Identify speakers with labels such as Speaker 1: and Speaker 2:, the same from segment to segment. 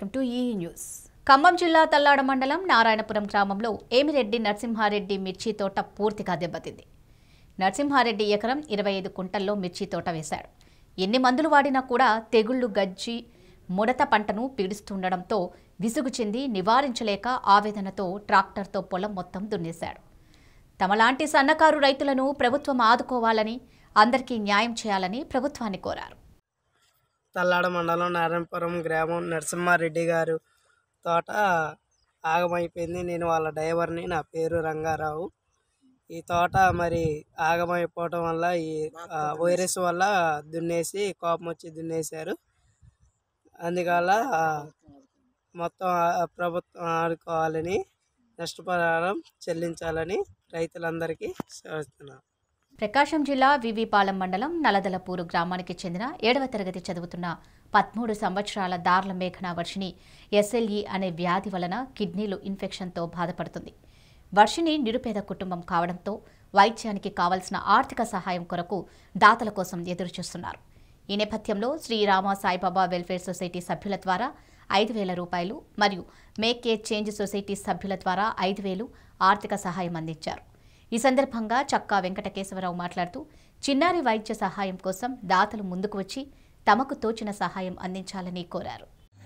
Speaker 1: To ఈ news Khammam జిల్లా తల్లాడ మండలం నారాయణపురం గ్రామంలో ఏమిరెడ్డి నరసింహారెడ్డి మిర్చి తోట పూర్తిగా దెబ్బతింది నరసింహారెడ్డి ఎకరం ఇరవై ఐదు కుంటల్లో మిర్చి తోట వేశాడు ఎన్ని మందులు వాడినా కూడా తెగుళ్లు గజ్జి ముడత పంటను పీడిస్తుండడంతో విసుగు చెంది నివారించలేక ఆవేదనతో ట్రాక్టర్తో పొలం మొత్తం దున్నేశాడు తమలాంటి సన్నకారు రైతులను ప్రభుత్వం ఆదుకోవాలని అందరికీ న్యాయం చేయాలని ప్రభుత్వాన్ని కోరారు
Speaker 2: తల్లాడ మండలం నారాయణపురం గ్రామం నరసింహారెడ్డి గారు తోట ఆగమైపోయింది నేను వాళ్ళ డ్రైవర్ని నా పేరు రంగారావు ఈ తోట మరి ఆగమైపోవటం వల్ల ఈ ఆ, వైరస్ వల్ల దున్నేసి కోపం వచ్చి దున్నేశారు అందువల్ల ఆ, మొత్తం ఆ, ప్రభుత్వం ఆడుకోవాలని నష్టపరిహారం చెల్లించాలని రైతులందరికీ సూచిస్తున్నాను
Speaker 1: ప్రకాశం జిల్లా వివిపాలెం మండలం నలదలపూరు గ్రామానికి చెందిన ఏడవ తరగతి చదువుతున్న పదమూడు సంవత్సరాల దార్ల మేఘన వర్షిణి ఎస్ఎల్ఈ అనే వ్యాధి వలన కిడ్నీలు ఇన్ఫెక్షన్తో బాధపడుతుంది వర్షిణి నిరుపేద కుటుంబం కావడంతో వైద్యానికి కావలసిన ఆర్థిక సహాయం కొరకు దాతల కోసం ఎదురుచూస్తున్నారు ఈ నేపథ్యంలో శ్రీరామ సాయిబాబా వెల్ఫేర్ సొసైటీ సభ్యుల ద్వారా ఐదు వేల రూపాయలు మరియు మేక్ ఏ చేంజ్ సొసైటీ సభ్యుల ద్వారా ఐదు వేలు ఆర్థిక సహాయం అందించారు ఈ సందర్భంగా చక్కా వెంకటకేశవరావు మాట్లాడుతూ చిన్నారి వైద్య సహాయం కోసం దాతలు ముందుకు వచ్చి తమకు తోచిన సహాయం అందించాలని కోరారు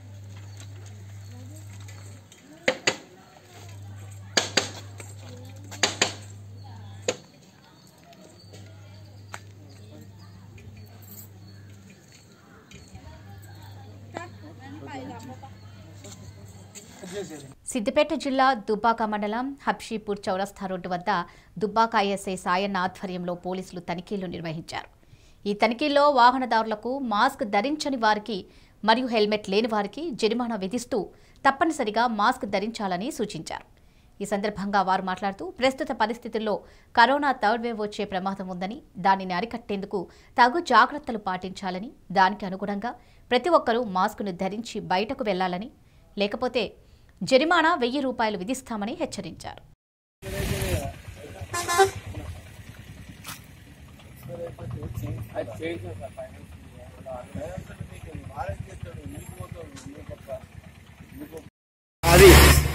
Speaker 1: సిద్దిపేట జిల్లా దుబ్బాక మండలం హబ్షీపూర్ చౌరస్థా రోడ్డు వద్ద దుబ్బాక ఐఎస్ఐ సాయన్న ఆధ్వర్యంలో పోలీసులు తనిఖీలు నిర్వహించారు ఈ తనిఖీల్లో వాహనదారులకు మాస్క్ ధరించని వారికి మరియు హెల్మెట్ లేని వారికి జరిమానా విధిస్తూ తప్పనిసరిగా మాస్క్ ధరించాలని సూచించారు ఈ సందర్భంగా వారు మాట్లాడుతూ ప్రస్తుత పరిస్థితుల్లో కరోనా థర్డ్ వేవ్ వచ్చే ప్రమాదం ఉందని దానిని అరికట్టేందుకు తగు జాగ్రత్తలు పాటించాలని దానికి అనుగుణంగా ప్రతి ఒక్కరూ మాస్కును ధరించి బయటకు వెళ్లాలని లేకపోతే జరిమానా వెయ్యి రూపాయలు విధిస్తామని హెచ్చరించారు
Speaker 2: అది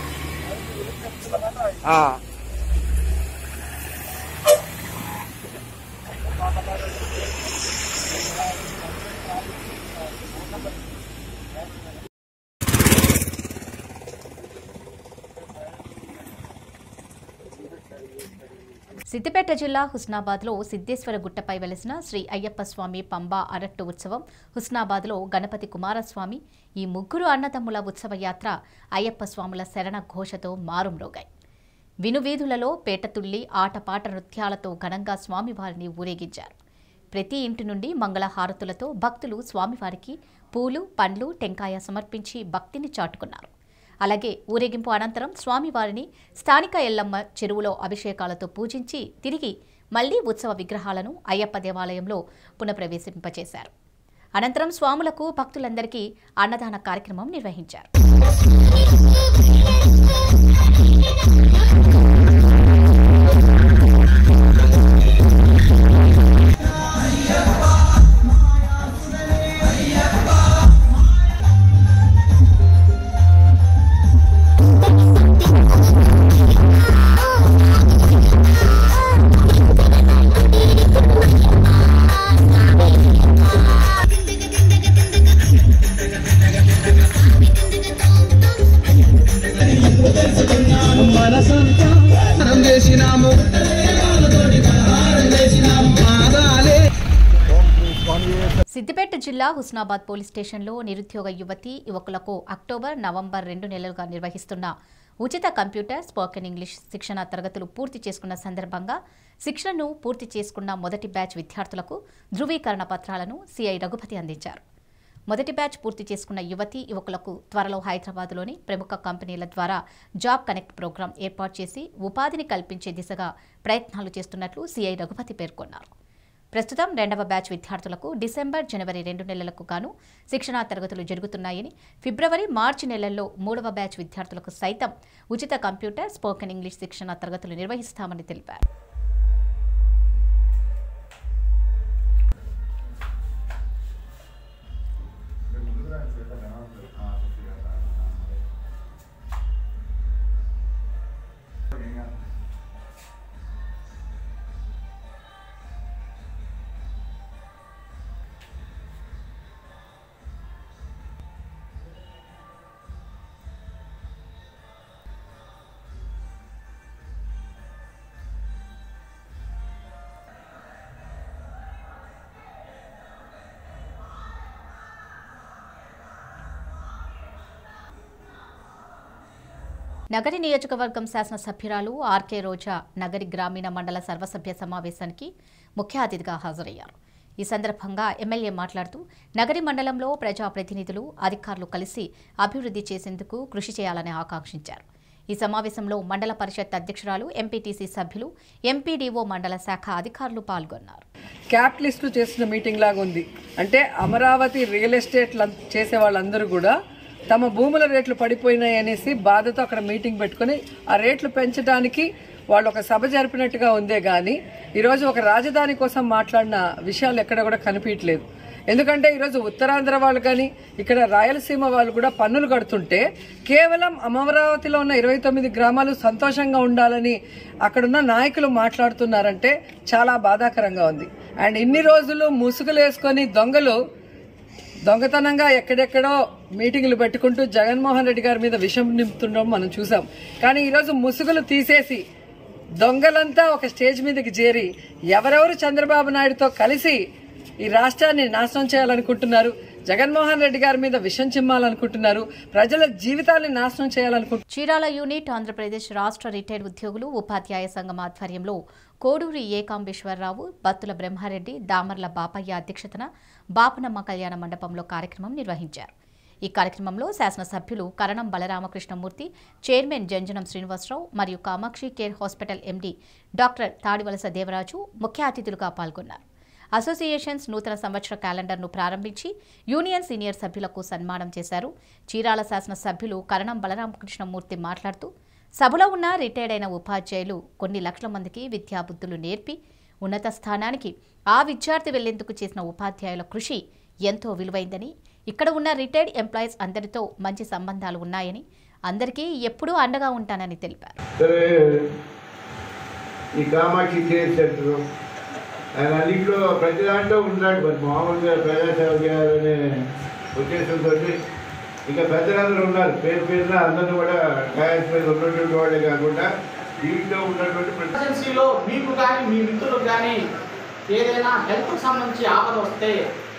Speaker 1: సిద్దిపేట జిల్లా హుస్నాబాద్లో సిద్దేశ్వర గుట్టపై వెలిసిన శ్రీ అయ్యప్ప స్వామి పంబా అరట్టు ఉత్సవం హుస్నాబాద్లో గణపతి కుమారస్వామి ఈ ముగ్గురు అన్నదమ్ముల ఉత్సవ యాత్ర అయ్యప్ప స్వాముల శరణ ఘోషతో మారుమ్రోగాయి వినువీధులలో పేటతుల్లి ఆటపాట నృత్యాలతో ఘనంగా స్వామివారిని ఊరేగించారు ప్రతి ఇంటి నుండి మంగళహారతులతో భక్తులు స్వామివారికి పూలు పండ్లు టెంకాయ సమర్పించి భక్తిని చాటుకున్నారు అలాగే ఊరేగింపు అనంతరం స్వామివారిని స్థానిక ఎల్లమ్మ చెరువులో అభిషేకాలతో పూజించి తిరిగి మళ్లీ ఉత్సవ విగ్రహాలను అయ్యప్ప దేవాలయంలో పునఃప్రవేశింపచేశారు అనంతరం స్వాములకు భక్తులందరికీ అన్నదాన కార్యక్రమం నిర్వహించారు
Speaker 3: మనం చేసినాము మాదాలే
Speaker 1: సిద్దిపేట జిల్లా హుస్నాబాద్ పోలీస్ స్టేషన్లో నిరుద్యోగ యువతి యువకులకు అక్టోబర్ నవంబర్ రెండు నెలలుగా నిర్వహిస్తున్న ఉచిత కంప్యూటర్ స్పోకెన్ ఇంగ్లీష్ శిక్షణ తరగతులు పూర్తి చేసుకున్న సందర్భంగా శిక్షణను పూర్తి చేసుకున్న మొదటి బ్యాచ్ విద్యార్థులకు ధృవీకరణ పత్రాలను సిఐ రఘుపతి అందించారు మొదటి బ్యాచ్ పూర్తి చేసుకున్న యువతి యువకులకు త్వరలో హైదరాబాద్లోని ప్రముఖ కంపెనీల ద్వారా జాబ్ కనెక్ట్ ప్రోగ్రాం ఏర్పాటు చేసి ఉపాధిని కల్పించే దిశగా ప్రయత్నాలు చేస్తున్నట్లు సిఐ రఘుపతి పేర్కొన్నారు ప్రస్తుతం రెండవ బ్యాచ్ విద్యార్థులకు డిసెంబర్ జనవరి రెండు నెలలకు గాను శిక్షణా తరగతులు జరుగుతున్నాయని ఫిబ్రవరి మార్చి నెలల్లో మూడవ బ్యాచ్ విద్యార్థులకు సైతం ఉచిత కంప్యూటర్ స్పోకెన్ ఇంగ్లీష్ శిక్షణా తరగతులు నిర్వహిస్తామని తెలిపారు నగరి నియోజకవర్గం శాసనసభ్యురాలు ఆర్కే రోజా నగరి గ్రామీణ మండల సర్వసభ్య సమావేశానికి ముఖ్య అతిథిగా హాజరయ్యారు ఈ సందర్భంగా ఎమ్మెల్యే మాట్లాడుతూ నగరి మండలంలో ప్రజాప్రతినిధులు అధికారులు కలిసి అభివృద్ధి చేసేందుకు కృషి చేయాలని ఆకాంక్షించారు ఈ సమావేశంలో మండల పరిషత్ అధ్యక్షురాలు ఎంపీటీసీ సభ్యులు ఎంపీడీఓ మండల శాఖ అధికారులు పాల్గొన్నారు
Speaker 4: క్యాపిటలిస్టులు చేసిన మీటింగ్ లాగా ఉంది అంటే అమరావతి రియల్ ఎస్టేట్ చేసే వాళ్ళందరూ కూడా తమ భూముల రేట్లు పడిపోయినాయి అనేసి బాధతో అక్కడ మీటింగ్ పెట్టుకొని ఆ రేట్లు పెంచడానికి వాళ్ళు ఒక సభ జరిపినట్టుగా ఉందే కానీ ఈరోజు ఒక రాజధాని కోసం మాట్లాడిన విషయాలు ఎక్కడ కూడా కనిపించట్లేదు ఎందుకంటే ఈరోజు ఉత్తరాంధ్ర వాళ్ళు కానీ ఇక్కడ రాయలసీమ వాళ్ళు కూడా పన్నులు కడుతుంటే కేవలం అమరావతిలో ఉన్న ఇరవై తొమ్మిది గ్రామాలు సంతోషంగా ఉండాలని అక్కడున్న నాయకులు మాట్లాడుతున్నారంటే చాలా బాధాకరంగా ఉంది అండ్ ఇన్ని రోజులు ముసుగులు వేసుకొని దొంగలు దొంగతనంగా ఎక్కడెక్కడో మీటింగులు పెట్టుకుంటూ జగన్మోహన్ రెడ్డి గారి మీద విషం నింపుతుండడం మనం చూసాం కానీ ఈరోజు ముసుగులు తీసేసి దొంగలంతా ఒక స్టేజ్ మీదకి చేరి ఎవరెవరు చంద్రబాబు నాయుడుతో కలిసి ఈ రాష్ట్రాన్ని నాశనం చేయాలనుకుంటున్నారు జగన్మోహన్ రెడ్డి గారి మీద విషం చిమ్మాలనుకుంటున్నారు ప్రజల జీవితాన్ని నాశనం చేయాలనుకుంటున్నారు
Speaker 1: చీరాల యూనిట్ ఆంధ్రప్రదేశ్ రాష్ట్ర రిటైర్డ్ ఉద్యోగులు ఉపాధ్యాయ సంఘం ఆధ్వర్యంలో కోడూరి ఏకాంబేశ్వరరావు బత్తుల బ్రహ్మారెడ్డి దామర్ల బాపయ్య అధ్యక్షతన బాపనమ్మ కళ్యాణ మండపంలో కార్యక్రమం నిర్వహించారు ఈ కార్యక్రమంలో శాసనసభ్యులు కరణం బలరామకృష్ణమూర్తి చైర్మన్ జంజనం శ్రీనివాసరావు మరియు Kamakshi care hospital MD doctor Tadivalasa Devaraju ముఖ్య అతిథులుగా పాల్గొన్నారు అసోసియేషన్స్ నూతన సంవత్సర క్యాలెండర్ను ప్రారంభించి యూనియన్ సీనియర్ సభ్యులకు సన్మానం చేశారు చీరాల శాసన సభ్యులు కరణం బలరామకృష్ణమూర్తి మాట్లాడుతూ సభలో ఉన్న రిటైర్డ్ అయిన ఉపాధ్యాయులు కొన్ని లక్షల మందికి విద్యాబుద్ధులు నేర్పి ఉన్నత స్థానానికి ఆ విద్యార్థి వెళ్లేందుకు చేసిన ఉపాధ్యాయుల కృషి ఎంతో విలువైందని ఇక్కడ ఉన్న రిటైర్డ్ ఎంప్లాయీస్ అందరితో మంచి సంబంధాలు ఉన్నాయని అందరికీ ఎప్పుడూ అండగా ఉంటానని తెలిపారు
Speaker 5: సరే ఈ కామాక్షి కేర్ సెంటర్ ఆయన అన్నింటిలో ప్రతి దాంట్లో ఉన్నాడు మరి మామూలుగా ప్రజాసేవ చేయాలనే ఉద్దేశంతో ఇంకా పెద్దలందరూ ఉన్నారు పేరు పేరున అందరూ కూడా టైర్స్ మీద ఉన్నటువంటి వాళ్ళే కాకుండా దీంట్లో ఉన్నటువంటి ప్రతి
Speaker 6: ఎమర్జెన్సీలో మీకు కానీ మీ మిత్రులకు కానీ ఏదైనా హెల్త్కి సంబంధించి ఆపద వస్తే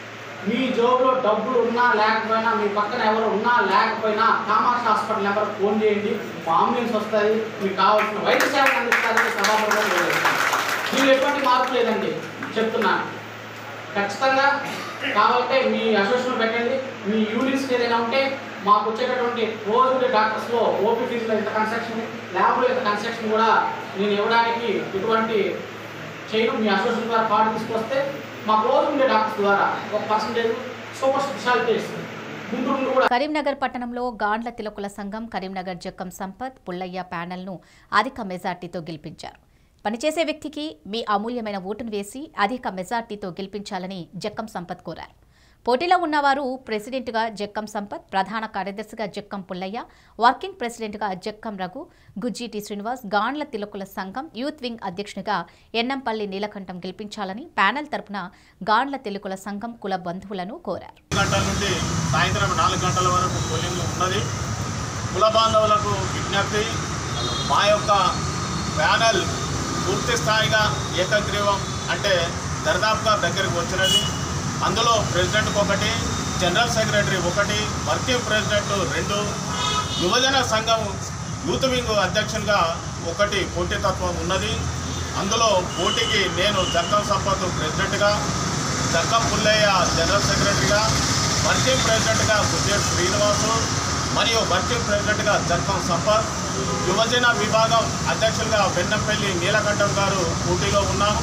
Speaker 6: మీ జోబులో డబ్బులు ఉన్నా లేకపోయినా మీ పక్కన ఎవరు ఉన్నా లేకపోయినా కామాక్షి హాస్పిటల్ నెంబర్ ఫోన్ చేయండి మా అంబులెన్స్ వస్తుంది మీకు కావాల్సిన వైద్య సేవలు అందిస్తారని సభాపతిగా తెలియజేస్తాను మీరు ఎటువంటి మార్పు లేదండి చెప్తున్నాను ఖచ్చితంగా కావాలంటే మీ అసోసియేషన్ పెట్టండి మీ యూనిట్స్ ఏదైనా ఉంటే మాకు వచ్చేటటువంటి రోజు డాక్టర్స్లో ఓపీ ఫీజులో ఇంత కన్స్ట్రక్షన్ ల్యాబ్లో ఇంత కన్స్ట్రక్షన్ కూడా నేను ఇవ్వడానికి ఎటువంటి చేయను మీ అసోసియేషన్ ద్వారా కార్డు తీసుకొస్తే మాకు రోజు ఉండే డాక్టర్స్ ద్వారా ఒక పర్సంటేజ్ సూపర్ స్పెషాలిటీ ఇస్తుంది గుంటూరు నుండి కూడా
Speaker 1: కరీంనగర్ పట్టణంలో గాండ్ల తిలకుల సంఘం కరీంనగర్ జక్కం సంపత్ పుల్లయ్య ప్యానెల్ను అధిక మెజార్టీతో గెలిపించారు పనిచేసే వ్యక్తికి మీ అమూల్యమైన ఓటును వేసి అధిక మెజార్టీతో గెలిపించాలని జక్కం సంపత్ కోరారు పోటీలో ఉన్నవారు ప్రెసిడెంట్గా జక్కం సంపత్ ప్రధాన కార్యదర్శిగా జక్కం పుల్లయ్య వర్కింగ్ ప్రెసిడెంట్గా జక్కం రఘు గుజ్జీటి శ్రీనివాస్ గాండ్ల తిలకుల సంఘం యూత్ వింగ్ అధ్యక్షునిగా ఎన్నంపల్లి నీలకంఠం గెలిపించాలని ప్యానెల్ తరపున గాండ్ల తిలకుల సంఘం కుల బంధువులను కోరారు
Speaker 7: గంటల నుండి సాయంత్రం నాలుగు గంటల వరకు పోలింగ్ ఉన్నది కుల బాంధవులకు విజ్ఞప్తి మా యొక్క ప్యానెల్ పూర్తి స్థాయిగా ఏకగ్రీవం అంటే దరిదాపుగా దగ్గరికి వచ్చినది అందులో ప్రెసిడెంట్కి ఒకటి జనరల్ సెక్రటరీ ఒకటి వర్కింగ్ ప్రెసిడెంట్ రెండు యువజన సంఘం యూత్ వింగ్ అధ్యక్షునిగా ఒకటి పోటీతత్వం ఉన్నది అందులో పోటీకి నేను జక్కం సంపత్ ప్రెసిడెంట్గా జక్కం పుల్లయ్య జనరల్ సెక్రటరీగా వర్కింగ్ ప్రెసిడెంట్గా గుజ్జేట్ శ్రీనివాసు మరియు వర్కింగ్ ప్రెసిడెంట్గా జక్కం సంపత్ యువజన విభాగం అధ్యక్షులుగా వెన్నంపల్లి నీలకంఠం గారు పోటీలో ఉన్నాము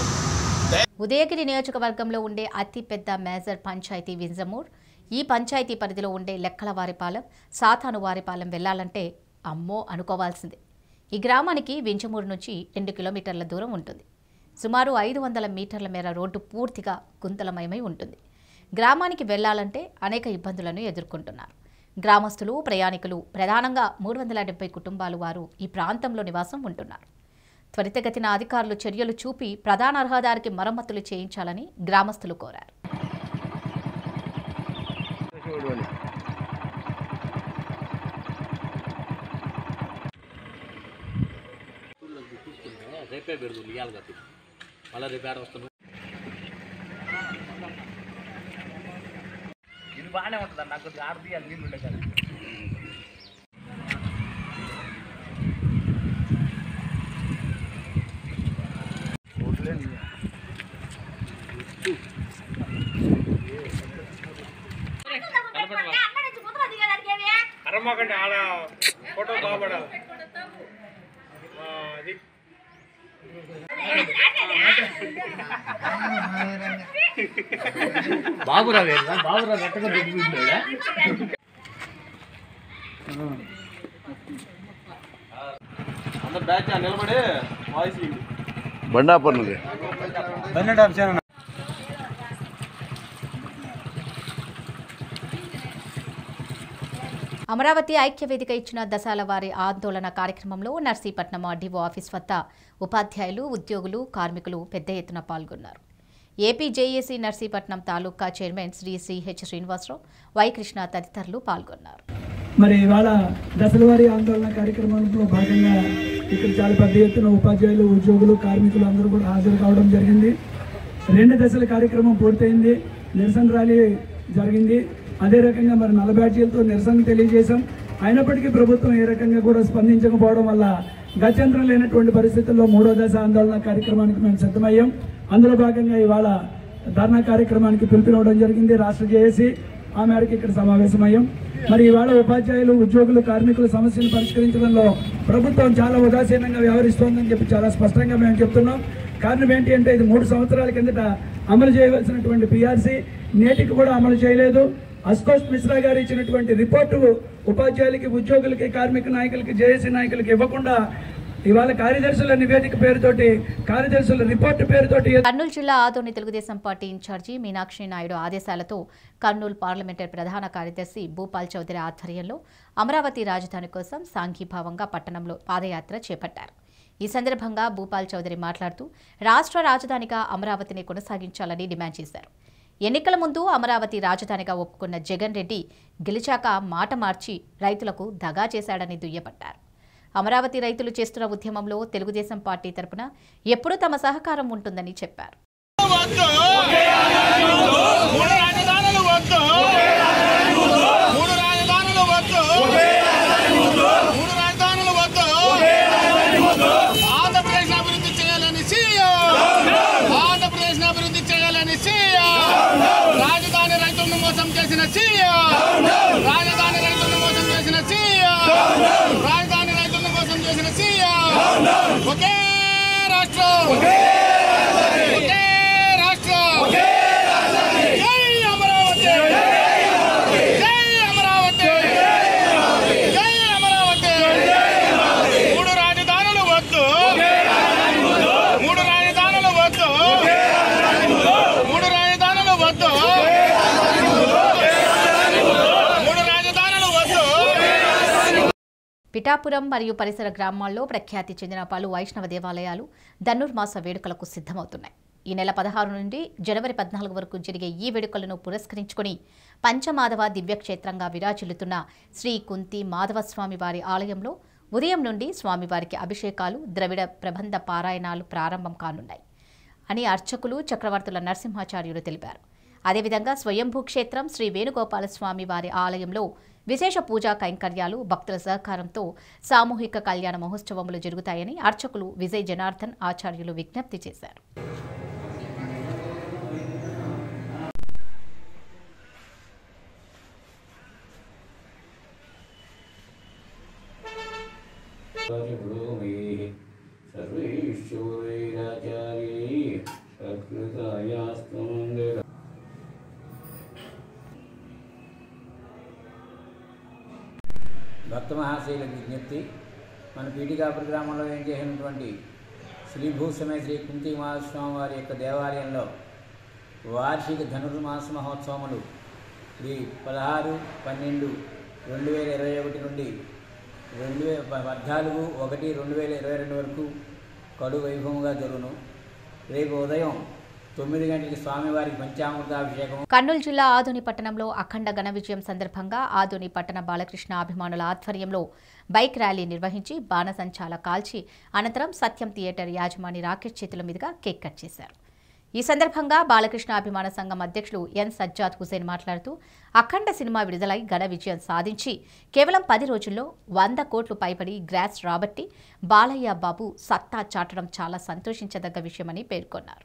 Speaker 1: ఉదయగిరి నియోజకవర్గంలో ఉండే అతిపెద్ద మేజర్ పంచాయతీ వింజమూర్ ఈ పంచాయతీ పరిధిలో ఉండే లెక్కలవారిపాలెం సాతానువారిపాలెం వెళ్లాలంటే అమ్మో అనుకోవాల్సిందే ఈ గ్రామానికి వింజమూరు నుంచి రెండు కిలోమీటర్ల దూరం ఉంటుంది సుమారు ఐదు వందల మీటర్ల మేర రోడ్డు పూర్తిగా గుంతలమయమై ఉంటుంది గ్రామానికి వెళ్లాలంటే అనేక ఇబ్బందులను ఎదుర్కొంటున్నారు గ్రామస్తులు ప్రయాణికులు ప్రధానంగా మూడు వందల డెబ్బై కుటుంబాలు వారు ఈ ప్రాంతంలో నివాసం ఉంటున్నారు త్వరితగతిన అధికారులు చర్యలు చూపి ప్రధాన రహదారికి మరమ్మతులు చేయించాలని గ్రామస్తులు కోరారు
Speaker 8: రేపే పెడదు ఇవ్వాలి కదా మళ్ళీ రేపు ఆడ వస్తున్నావు ఇది బాగానే ఉంటుంది నాకు ఆడ తీయాలి నీళ్ళు ఉండే కదా
Speaker 9: అరమ్మకండి ఆడ ఫోటో బాగుపడాలి ఆ, అది
Speaker 8: బాబురావు ఏంటా? బాబురావు రెట్టగా దిగుతుందా అందరు బ్యాచ్ నిలబడి వాయిస్
Speaker 10: బండాపర్నుది
Speaker 1: అమరావతి ఐక్య వేదిక ఇచ్చిన దశాల వారి ఆందోళన కార్యక్రమంలో నర్సీపట్నం ఆర్డీఓ ఆఫీస్ వద్ద ఉపాధ్యాయులు ఉద్యోగులు కార్మికులు పెద్ద ఎత్తున పాల్గొన్నారు AP JAC Narsipatnam taluka chairman Shri CH Srinivasarao Y Krishna తదితరులు పాల్గొన్నారు
Speaker 11: మరి ఇవాళ దశలవారీ ఆందోళన కార్యక్రమంలో భాగంగా ఇక్కడ చాలా పెద్ద ఎత్తున ఉపాధ్యాయులు ఉద్యోగులు కార్మికులు అందరూ కూడా హాజరు కావడం జరిగింది రెండు దశల కార్యక్రమం పూర్తయింది నిరసన ర్యాలీ జరిగింది అదే రకంగా మరి నల్ల బ్యాడ్జీలతో నిరసన తెలియజేశాం అయినప్పటికీ ప్రభుత్వం ఏ రకంగా కూడా స్పందించకపోవడం వల్ల గత్యంతరం లేనటువంటి పరిస్థితుల్లో మూడో దశ ఆందోళన కార్యక్రమానికి మేము సిద్ధమయ్యాం అందులో భాగంగా ఇవాళ ధర్నా కార్యక్రమానికి పిలుపునివ్వడం జరిగింది రాష్ట్ర జేఏసీ ఆ మేరకు ఇక్కడ సమావేశమయ్యాం మరి ఇవాళ ఉపాధ్యాయులు ఉద్యోగులు కార్మికుల సమస్యను పరిష్కరించడంలో ప్రభుత్వం చాలా ఉదాసీనంగా వ్యవహరిస్తోందని చెప్పి చాలా స్పష్టంగా మేము చెప్తున్నాం కారణం ఏంటి అంటే ఇది మూడు సంవత్సరాల కిందట అమలు చేయవలసినటువంటి పిఆర్సీ నేటికి కూడా అమలు చేయలేదు అస్కోష్ మిశ్రా గారు ఇచ్చినటువంటి రిపోర్టు ఉపాధ్యాయులకి ఉద్యోగులకి కార్మిక నాయకులకి జేఏసీ నాయకులకి ఇవ్వకుండా ఇవాళ కార్యదర్శుల నివేదిక పేరుతోటి కార్యదర్శుల రిపోర్టు పేరుతోటి
Speaker 1: కర్నూలు జిల్లా ఆదోని తెలుగుదేశం పార్టీ ఇన్ఛార్జి మీనాక్షి నాయుడు ఆదేశాలతో కర్నూలు పార్లమెంటరీ ప్రధాన కార్యదర్శి భూపాల్ చౌదరి ఆధ్వర్యంలో అమరావతి రాజధాని కోసం సాంఘీభావంగా పట్టణంలో పాదయాత్ర చేపట్టారు ఈ సందర్భంగా భూపాల్ చౌదరి మాట్లాడుతూ రాష్ట్ర రాజధానిగా అమరావతిని కొనసాగించాలని డిమాండ్ చేశారు ఎన్నికల ముందు అమరావతి రాజధానిగా ఒప్పుకున్న జగన్ రెడ్డి గెలిచాక మాట మార్చి రైతులకు దగా చేశాడని దుయ్యబట్టారు అమరావతి రైతులు చేస్తున్న ఉద్యమంలో తెలుగుదేశం పార్టీ తరపున ఎప్పుడూ తమ సహకారం ఉంటుందని చెప్పారు
Speaker 7: మూడు రాజధానులు వద్దు మూడు రాజధానులు వద్దు మూడు రాజధానులు వద్దు ఆంధ్రప్రదేశ్ అభివృద్ధి చేయాలని సీఎం ఆంధ్రప్రదేశ్ అభివృద్ధి చేయాలని సీఎం రాజధాని రైతులను మోసం చేసిన సీఎం రాజధాని రైతులను మోసం చేసిన సీఎం రాజధాని రైతులను మోసం చేసిన సీఎం ఒకే రాష్ట్రం ఒకే రాష్ట్రం జై అమరావతి జై అమరావతి జై అమరావతి మూడు రాజధానులు వద్దు మూడు రాజధానులు వద్దు మూడు రాజధానులు వద్దు మూడు రాజధానులు వద్దు
Speaker 1: పిఠాపురం మరియు పరిసర గ్రామాల్లో ప్రఖ్యాతి చెందిన పలు వైష్ణవ దేవాలయాలు ధనుర్మాస వేడుకలకు సిద్ధమవుతున్నాయి ఈ నెల పదహారు నుండి జనవరి పద్నాలుగు వరకు జరిగే ఈ వేడుకలను పురస్కరించుకుని పంచమాధవ దివ్యక్షేత్రంగా విరాజిల్లుతున్న శ్రీ కుంతి మాధవస్వామి వారి ఆలయంలో ఉదయం నుండి స్వామివారికి అభిషేకాలు ద్రవిడ ప్రబంధ పారాయణాలు ప్రారంభం కానున్నాయి అని అర్చకులు చక్రవర్తుల నరసింహాచార్యులు తెలిపారు అదేవిధంగా స్వయంభూ క్షేత్రం శ్రీ వేణుగోపాలస్వామి వారి ఆలయంలో విశేష పూజా కైంకర్యాలు భక్తుల సహకారంతో సామూహిక కళ్యాణ మహోత్సవములు జరుగుతాయని అర్చకులు విజయ్ జనార్దన్ ఆచార్యులు విజ్ఞప్తి చేశారు
Speaker 12: భక్త మహాశైల విజ్ఞప్తి మన పీఠికాపురి గ్రామంలో ఏం చేసినటువంటి శ్రీభూషమే శ్రీ కుంతి మహాస్వామి వారి యొక్క దేవాలయంలో వార్షిక ధనుర్మాస మహోత్సవములు ఈ పదహారు పన్నెండు రెండు వేల ఇరవై ఒకటి నుండి రెండు వే పద్నాలుగు ఒకటి రెండు వేల ఇరవై రెండు వరకు కడు వైభవంగా జరుగును రేపు ఉదయం తొమ్మిది గంటలకి స్వామివారికి పంచామృతాభిషేకం
Speaker 1: కర్నూలు జిల్లా ఆదోని పట్టణంలో అఖండ ఘన విజయం సందర్భంగా ఆదోని పట్టణ బాలకృష్ణ అభిమానుల ఆధ్వర్యంలో బైక్ ర్యాలీ నిర్వహించి బాణసంచాల కాల్చి అనంతరం సత్యం థియేటర్ యాజమాని రాకేష్ చేతుల మీదుగా కేక్ కట్ చేశారు ఈ సందర్భంగా బాలకృష్ణ అభిమాన సంఘం అధ్యక్షులు ఎన్ సజ్జాద్ హుసేన్ మాట్లాడుతూ అఖండ సినిమా విడుదలై ఘన విజయం సాధించి కేవలం పది రోజుల్లో వంద కోట్లు పైబడి గ్రాస్ రాబట్టి బాలయ్య బాబు సత్తా చాటడం చాలా సంతోషించదగ్గ విషయమని పేర్కొన్నారు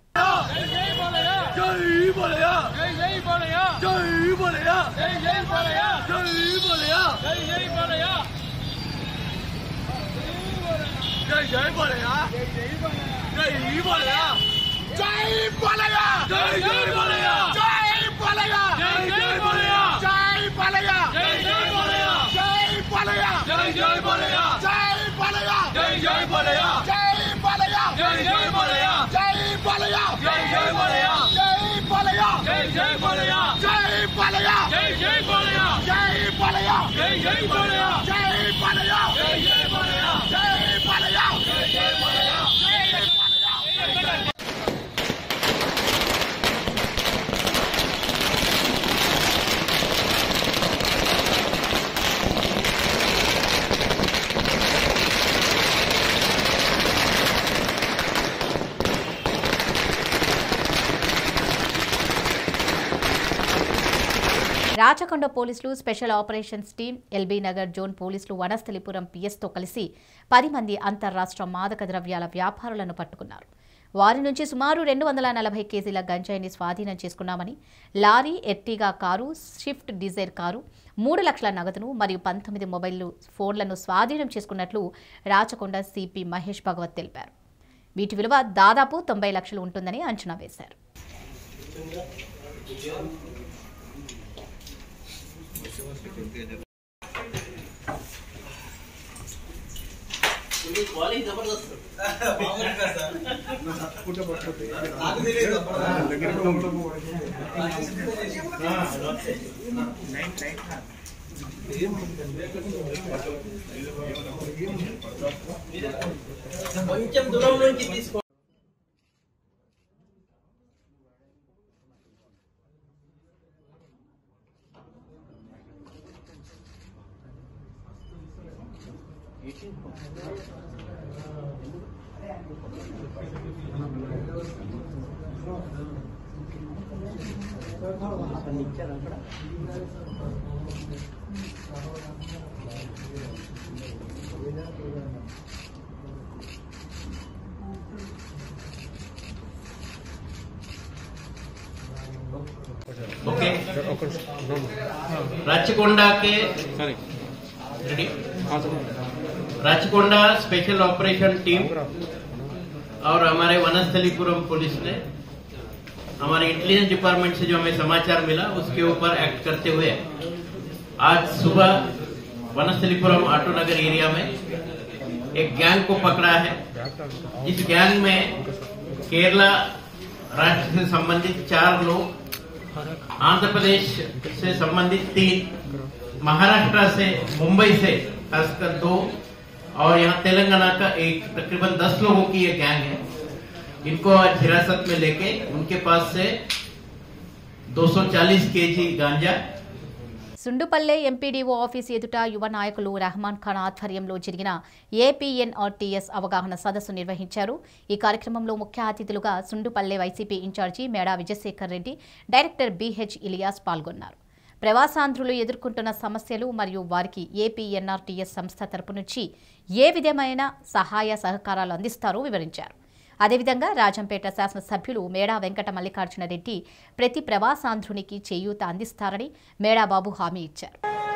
Speaker 1: రాచకొండ పోలీసులు special operations team LB Nagar zone పోలీసులు వనస్థలిపురం పిఎస్తో కలిసి పది మంది అంతర్రాష్ట్ర మాదక ద్రవ్యాల వ్యాపారులను పట్టుకున్నారు వారి నుంచి సుమారు రెండు వందల నలభై కేజీల గంజాయిని స్వాధీనం చేసుకున్నామని lorry Ertiga car Swift Dzire car మూడు లక్షల నగదును మరియు పంతొమ్మిది మొబైల్ ఫోన్లను స్వాధీనం చేసుకున్నట్లు రాచకొండ సిపి మహేష్ భగవత్ తెలిపారు వీటి విలువ దాదాపు తొంభై లక్షలు ఉంటుందని అంచనా వేశారు
Speaker 13: కొంచెం దూరం నుంచి తీసుకో
Speaker 14: ओके राचकोंडा के ready Rachakonda special operation team और हमारे वनस्थलीपुरम पुलिस ने हमारे इंटेलिजेंस डिपार्टमेंट से जो हमें समाचार मिला उसके ऊपर एक्ट करते हुए आज सुबह वनस्थलीपुरम ऑटो नगर एरिया में एक गैंग को पकड़ा है जिस गैंग में केरला राज्य से संबंधित चार लोग आंध्र प्रदेश से संबंधित तीन महाराष्ट्र से मुंबई से खासकर दो और यहाँ तेलंगाना का एक तकरीबन दस लोगों की ये गैंग है इनको आज हिरासत में लेके उनके पास से 240 केजी गांजा
Speaker 1: సుండుపల్లె ఎంపీడీఓ ఆఫీస్ ఎదుట యువ నాయకులు రెహమాన్ ఖాన్ ఆధ్వర్యంలో జరిగిన ఏపీఎన్ఆర్టీఎస్ అవగాహన సదస్సు నిర్వహించారు ఈ కార్యక్రమంలో ముఖ్య అతిథులుగా Sundupalle YCP incharge Meda Vijayasekhar Reddy director BH Ilyas పాల్గొన్నారు ప్రవాసాంధ్రులు ఎదుర్కొంటున్న సమస్యలు మరియు వారికి ఏపీఎన్ఆర్టీఎస్ సంస్థ తరపు నుంచి ఏ విధమైన సహాయ సహకారాలు అందిస్తారో వివరించారు అదేవిధంగా రాజంపేట శాసనసభ్యులు మేడా వెంకట మల్లికార్జున రెడ్డి ప్రతి ప్రవాసాంధ్రునికి చేయూత అందిస్తారని మేడాబాబు హామీ ఇచ్చారు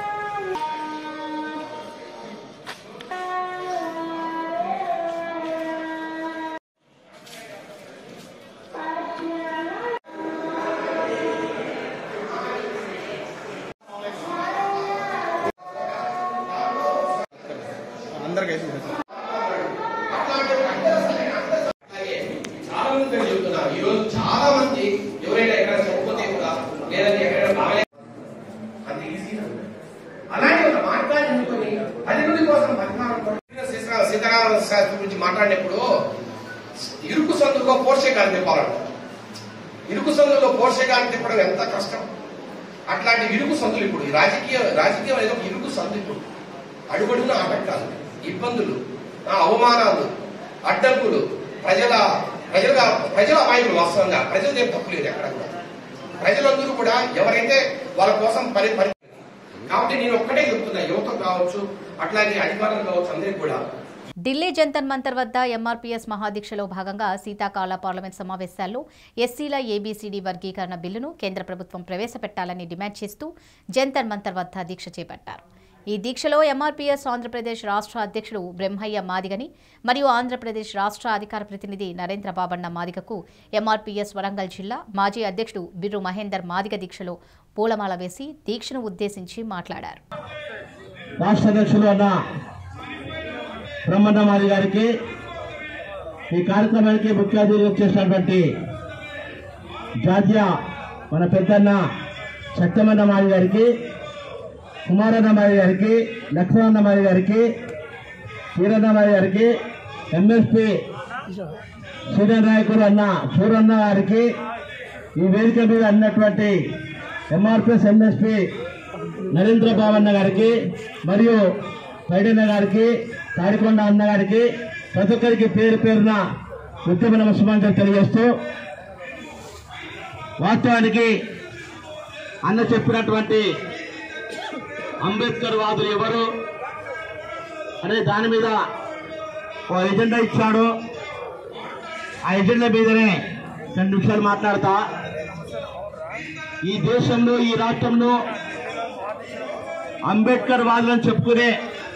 Speaker 15: చాలా మంది ఇక్కడ చెబుతున్నారు ఈ రోజు చాలా మంది ఎవరైనా ఎక్కడ చనిపోతే కూడా లేదంటే ఎక్కడైనా బాగలే అంత ఈజీ అలాంటి ఒక మార్గాన్ని ఎన్నుకొని అభివృద్ధి కోసం పద్నాలుగు సీతారామ సీతారామ శాస్త్రి గురించి మాట్లాడినప్పుడు ఇరుకు సందులో పోషకాలు తిప్పాలంట ఇరుకు సందులో పోషకాలు తిప్పడం ఎంత కష్టం అట్లాంటి ఇరుకు సందులు ఇప్పుడు ఈ రాజకీయ రాజకీయం అనేది ఒక ఇరుకు సందు ఇప్పుడు అడుగడుగున ఆటంకాలు ఇబ్బందులు ఆ, అవమానాలు అడ్డంకులు ప్రజల ప్రజల ప్రజల అమాయకులు వాస్తవంగా ప్రజలది ఏం తప్పు లేదు ఎక్కడ కూడా ప్రజలందరూ కూడా ఎవరైతే వాళ్ళ కోసం పని పని కాబట్టి నేను ఒక్కటే చెప్తున్నా యువత కావచ్చు అట్లాగే అధికారులు కావచ్చు అందరికీ కూడా
Speaker 1: ఢిల్లీ జంతర్ మంతర్ వద్ద ఎంఆర్పీఎస్ మహాదీక్షలో భాగంగా శీతాకాల పార్లమెంట్ సమావేశాల్లో ఎస్సీల ఏబీసీడీ వర్గీకరణ బిల్లును కేంద్ర ప్రభుత్వం ప్రవేశపెట్టాలని డిమాండ్ చేస్తూ జంతర్ మంతర్ వద్ద దీక్ష చేపట్టారు ఈ దీక్షలో ఎంఆర్పీఎస్ ఆంధ్రప్రదేశ్ రాష్ట్ర అధ్యక్షుడు బ్రహ్మయ్య మాదిగని మరియు ఆంధ్రప్రదేశ్ రాష్ట్ర అధికార ప్రతినిధి నరేంద్ర బాబన్న మాదిగకు ఎంఆర్పీఎస్ వరంగల్ జిల్లా మాజీ అధ్యక్షుడు బిర్రు మహేందర్ మాదిగ దీక్షలో పూలమాల వేసి దీక్షను ఉద్దేశించి మాట్లాడారు
Speaker 13: రాష్ట్ర అధ్యక్షులు అన్న బ్రహ్మన్నమారి గారికి ఈ కార్యక్రమానికి ముఖ్య అతిథిగా చేసినటువంటి జాతీయ మన పెద్దన్న శక్తమన్నమారి గారికి కుమారన్నమారి గారికి లక్ష్మణన్నమారి గారికి వీరన్నమారి గారికి ఎంఎస్పి సీనియర్ నాయకులు అన్న సూరన్న గారికి ఈ వేదిక మీద అన్నటువంటి ఎంఆర్పిఎస్ ఎంఎస్పి నరేంద్ర బాబన్న గారికి మరియు పైడన్న గారికి తాడికొండ అన్న గారికి ప్రతి ఒక్కరికి పేరు పేరున ఉద్యమ నమస్కారం తెలియజేస్తూ వాస్తవానికి అన్న చెప్పినటువంటి అంబేద్కర్ వాదులు ఎవరు అనే దాని మీద ఒక ఎజెండా ఇచ్చాడు ఆ ఎజెండా మీదనే రెండు నిమిషాలు మాట్లాడతా ఈ దేశంలో ఈ రాష్ట్రంలో అంబేద్కర్ వాదులని చెప్పుకునే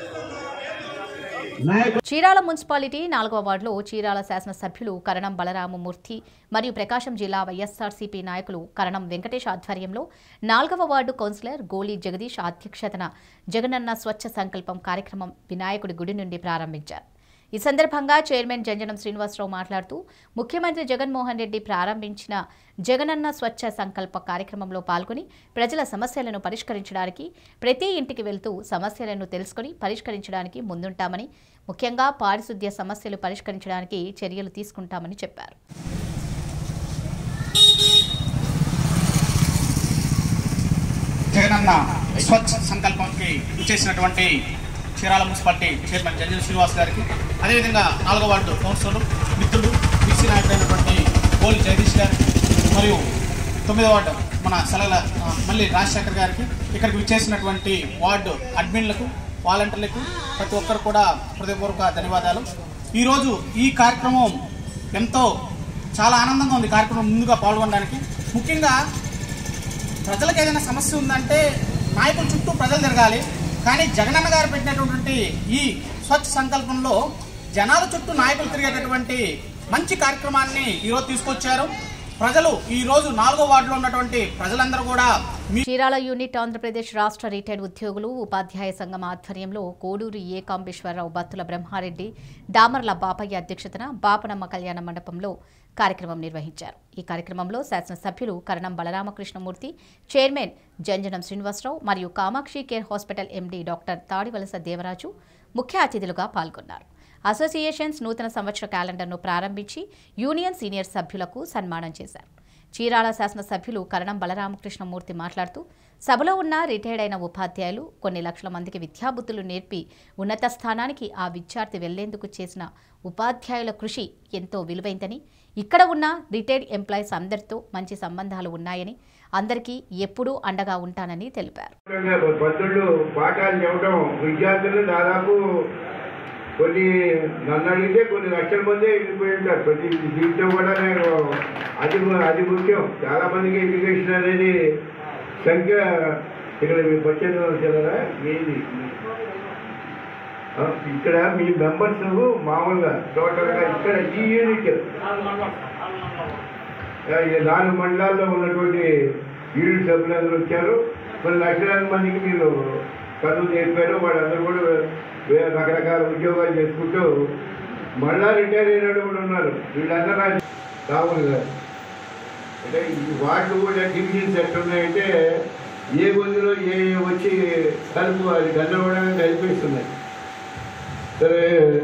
Speaker 13: నాయకుడు
Speaker 1: చీరాల మున్సిపాలిటీ నాలుగవ వార్డులో చీరాల శాసనసభ్యులు కరణం బలరామమూర్తి మరియు ప్రకాశం జిల్లా వైఎస్ఆర్సీపీ నాయకులు కరణం వెంకటేష్ ఆధ్వర్యంలో నాలుగవ వార్డు కౌన్సిలర్ గోలీ జగదీష్ అధ్యక్షతన జగనన్న స్వచ్ఛ సంకల్పం కార్యక్రమం వినాయకుడి గుడి నుండి ప్రారంభించారు ఈ సందర్భంగా చైర్మన్ జంజనం శ్రీనివాసరావు మాట్లాడుతూ ముఖ్యమంత్రి జగన్మోహన్ రెడ్డి ప్రారంభించిన జగనన్న స్వచ్ఛ సంకల్ప కార్యక్రమంలో పాల్గొని ప్రజల సమస్యలను పరిష్కరించడానికి ప్రతి ఇంటికి వెళ్తూ సమస్యలను తెలుసుకుని పరిష్కరించడానికి ముందుంటామని ముఖ్యంగా పారిశుద్ధ్య సమస్యలు పరిష్కరించడానికి చర్యలు తీసుకుంటామని చెప్పారు
Speaker 6: జగనన్న స్వచ్ఛ సంకల్పంకి ఇచ్చేసినటువంటి చీరాల మున్సిపాలిటీ చైర్మన్ జంజన్ శ్రీనివాస్ గారికి అదేవిధంగా నాలుగో వార్డు కౌన్సిలర్ మిత్రులు బీసీ నాయకుడైనటువంటి గోలి జగదీష్ గారికి మరియు తొమ్మిదో వార్డు మన సలగల ఆ, మల్లి రాజశేఖర్ గారికి ఇక్కడికి విచ్చేసినటువంటి వార్డు అడ్మిన్లకు వాలంటీర్లకు ప్రతి ఒక్కరు కూడా హృదయపూర్వక ధన్యవాదాలు ఈరోజు ఈ కార్యక్రమం ఎంతో చాలా ఆనందంగా ఉంది కార్యక్రమం ముందుగా పాల్గొనడానికి ముఖ్యంగా ప్రజలకు ఏదైనా సమస్య ఉందంటే నాయకుల చుట్టూ ప్రజలు తిరగాలి కానీ జగనన్న గారు పెట్టినటువంటి ఈ స్వచ్ఛ సంకల్పంలో జనాల చుట్టూ నాయకులు తిరిగేటటువంటి మంచి కార్యక్రమాన్ని ఈరోజు తీసుకొచ్చారు ప్రజలు ఈ రోజు నాలుగో వార్డులో ఉన్నటువంటి ప్రజలందరూ కూడా మీ
Speaker 1: చీరాల యూనిట్ ఆంధ్రప్రదేశ్ రాష్ట్ర రిటైర్డ్ ఉద్యోగులు ఉపాధ్యాయ సంఘం ఆధ్వర్యంలో కోడూరు ఏ కాంబేశ్వరరావు బత్తుల బ్రహ్మారెడ్డి దామర్ల బాపయ్య అధ్యక్షతన బాపనమ్మ కళ్యాణ మండపంలో కార్యక్రమం నిర్వహించారు ఈ కార్యక్రమంలో శాసనసభ్యులు కరణం బలరామకృష్ణమూర్తి చైర్మన్ జంజనం శ్రీనివాసరావు మరియు Kamakshi care hospital MD doctor Tadivalasa Devaraju ముఖ్య అతిథులుగా పాల్గొన్నారు అసోసియేషన్స్ నూతన సంవత్సర క్యాలెండర్ను ప్రారంభించి యూనియన్ సీనియర్ సభ్యులకు సన్మానం చేశారు చీరాల శాసనసభ్యులు కరణం బలరామకృష్ణమూర్తి మాట్లాడుతూ సభలో ఉన్న రిటైర్డ్ అయిన ఉపాధ్యాయులు కొన్ని లక్షల మందికి విద్యాబుద్ధులు నేర్పి ఉన్నత స్థానానికి ఆ విద్యార్థి వెళ్లేందుకు చేసిన ఉపాధ్యాయుల కృషి ఎంతో విలువైందని ఇక్కడ ఉన్న రిటైర్డ్ ఎంప్లాయీస్ అందరితో మంచి సంబంధాలు ఉన్నాయని అందరికీ ఎప్పుడూ అండగా ఉంటానని తెలిపారు
Speaker 5: పంతుళ్ళు పాఠాలు చెప్పడం విద్యార్థులు దాదాపు కొన్ని నన్ను అడిగితే కొన్ని లక్షల మంది వెళ్ళిపోయి ఉంటారు ప్రతి దీంట్లో కూడా నేను అది అది ముఖ్యం చాలా మందికి ఎడ్యుకేషన్ అనేది సంఖ్య ఇక్కడ మీ పద్దెనిమిది వచ్చారా మీది ఆ, ఇక్కడ మీ మెంబర్స్ మామూలుగా టోటల్గా ఇక్కడ ఈ యూనిట్ ఆ, ఈ నాలుగు మండలాల్లో ఉన్నటువంటి యూనిట్ సభ్యులందరూ వచ్చారు కొన్ని లక్షలాది మందికి మీరు చదువు నేర్పారు వాళ్ళందరూ కూడా వే- రకరకాల ఉద్యోగాలు చేసుకుంటూ మళ్ళా రిటైర్ అయిన వాళ్ళు కూడా ఉన్నారు వీళ్ళందరూ రా- రాహుల్ గారు అంటే ఈ వార్డు కూడా డివిజన్స్ ఎట్లున్నాయంటే ఏ గొంతులో ఏ వచ్చి కలుపు అది గందరగోళంగా కలిపేస్తున్నాయి సరే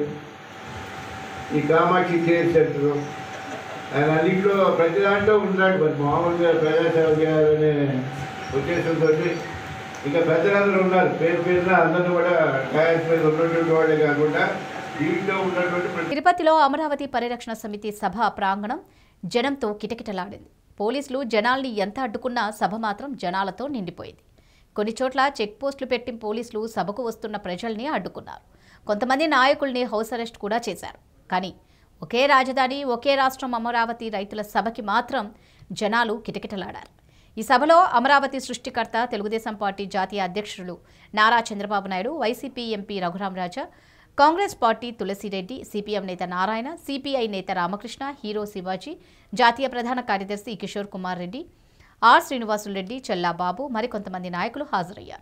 Speaker 5: ఈ కామాక్షి కేర్ సెంటర్ ఆయన అన్నింటిలో ప్రతి దాంట్లో ఉన్నాడు మరి మామూలుగా ప్రజాసేవ చేయాలనే ఉద్దేశంతో ఇంకా పెద్దలందరూ ఉన్నారు పేరు పేరున అందరూ కూడా టైర్స్ మీద ఉన్నటువంటి వాళ్ళే కాకుండా దీంట్లో ఉన్నటువంటి ప్రతి
Speaker 1: తిరుపతిలో అమరావతి పరిరక్షణ సమితి సభ ప్రాంగణం జనంతో కిటకిటలాడింది పోలీసులు జనాల్ని ఎంత అడ్డుకున్నా సభ మాత్రం జనాలతో నిండిపోయింది కొన్ని చోట్ల చెక్ పోస్టులు పెట్టి పోలీసులు సభకు వస్తున్న ప్రజల్ని అడ్డుకున్నారు కొంతమంది నాయకుల్ని హౌస్ అరెస్ట్ కూడా చేశారు కానీ ఒకే రాజధాని ఒకే రాష్ట్రం అమరావతి రైతుల సభకి మాత్రం జనాలు కిటకిటలాడారు ఈ సభలో అమరావతి సృష్టికర్త తెలుగుదేశం పార్టీ జాతీయ అధ్యక్షులు Nara Chandrababu Naidu YCP MP Raghuramaraja Congress party Tulasireddy CPM నేత నారాయణ సిపిఐ నేత రామకృష్ణ హీరో శివాజీ జాతీయ ప్రధాన కార్యదర్శి కిషోర్ కుమార్ రెడ్డి ఆర్ శ్రీనివాసులు రెడ్డి చెల్లాబాబు మరికొంతమంది నాయకులు హాజరయ్యారు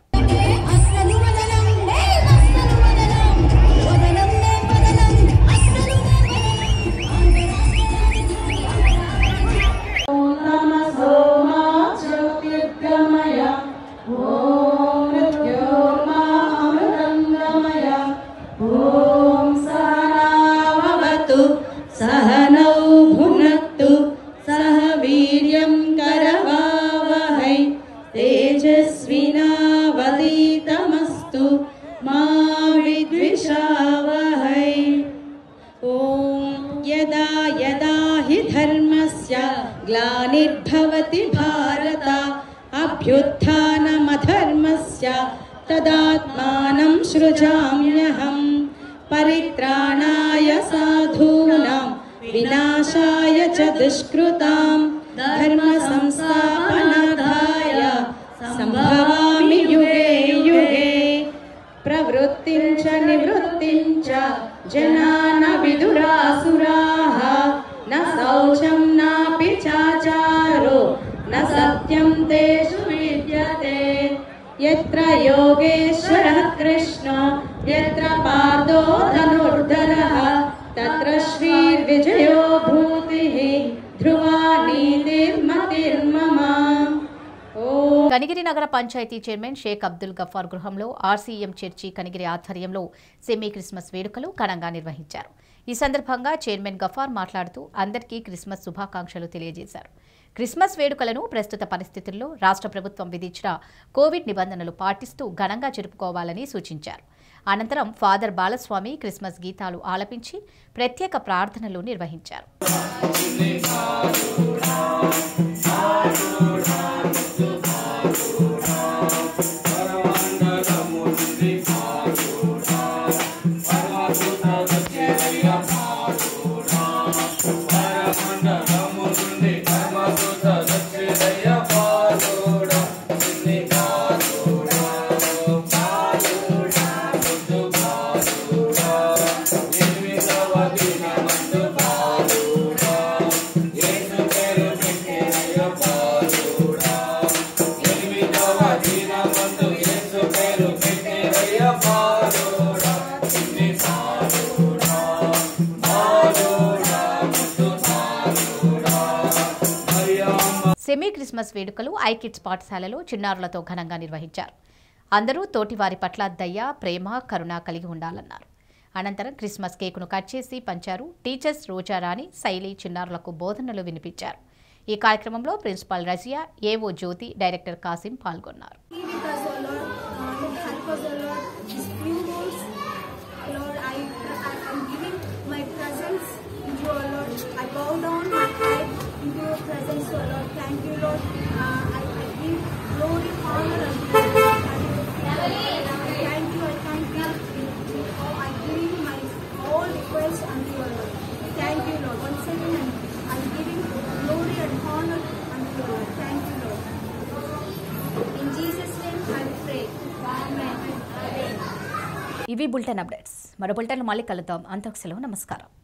Speaker 16: सहनौ भुनक्तु सह वीर्यं करवावहै तेजस्विनावतीतमस्तु मा विद्विषावहै ॐ यदा यदा हि धर्मस्य ग्लानिर्भवति भारत अभ्युत्थानमधर्मस्य तदात्मानं सृजाम्यहम् परित्राणाय साधूनां विनाशाय च दुष्कृतां धर्मसंस्थापनार्थाय सम्भवामि युगे युगे प्रवृत्तिं च निवृत्तिं च जनान विदुरासुराः न शौचं नापि चाचारो न सत्यं तेषु विद्यते यत्र योगेश्वरः कृष्णो यत्र पार्थो धनुर्धरः तत्र श्रीर्विजयो भूतिः ध्रुवा नीतिर्मतिर्मम
Speaker 1: కనిగిరి నగర పంచాయతీ చైర్మన్ షేక్ అబ్దుల్ గఫార్ గృహంలో ఆర్సీఎం చర్చి కనిగిరి ఆధ్వర్యంలో సెమీ క్రిస్మస్ వేడుకలు ఘనంగా నిర్వహించారు ఈ సందర్భంగా చైర్మన్ గఫార్ మాట్లాడుతూ అందరికీ క్రిస్మస్ శుభాకాంక్షలు తెలియజేశారు క్రిస్మస్ వేడుకలను ప్రస్తుత పరిస్థితుల్లో రాష్ట్ర ప్రభుత్వం విధించిన కోవిడ్ నిబంధనలు పాటిస్తూ ఘనంగా జరుపుకోవాలని సూచించారు అనంతరం ఫాదర్ బాలస్వామి క్రిస్మస్ గీతాలు ఆలపించి ప్రత్యేక ప్రార్థనలు నిర్వహించారు సెమీ క్రిస్మస్ వేడుకలు ఐకిడ్స్ పాఠశాలలో చిన్నారులతో ఘనంగా నిర్వహించారు అందరూ తోటివారి పట్ల దయ ప్రేమ కరుణ కలిగి ఉండాలన్నారు అనంతరం క్రిస్మస్ కేకును కట్ చేసి పంచారు టీచర్స్ రోజారాణి శైలి చిన్నారులకు బోధనలు వినిపించారు ఈ కార్యక్రమంలో ప్రిన్సిపాల్ రజియా ఏవో జ్యోతి డైరెక్టర్ కాసిం పాల్గొన్నారు
Speaker 17: help us, O Lord. These few words, Lord, I, I am giving my presence into O Lord. I bow down my head into your presence, O Lord. Thank you, Lord. Uh, I, I give glory, honor, and praise. Thank you, I thank you. Oh, I give my all requests unto you, Lord. Thank you, Lord. Once again, I'm giving glory and honor unto you, Lord. Thank you, Lord. In Jesus' name, I pray. Amen.
Speaker 1: ఇవి bulletin updates మరో bulletin మళ్ళీ కలుద్దాం అంతకు సెలవు నమస్కారం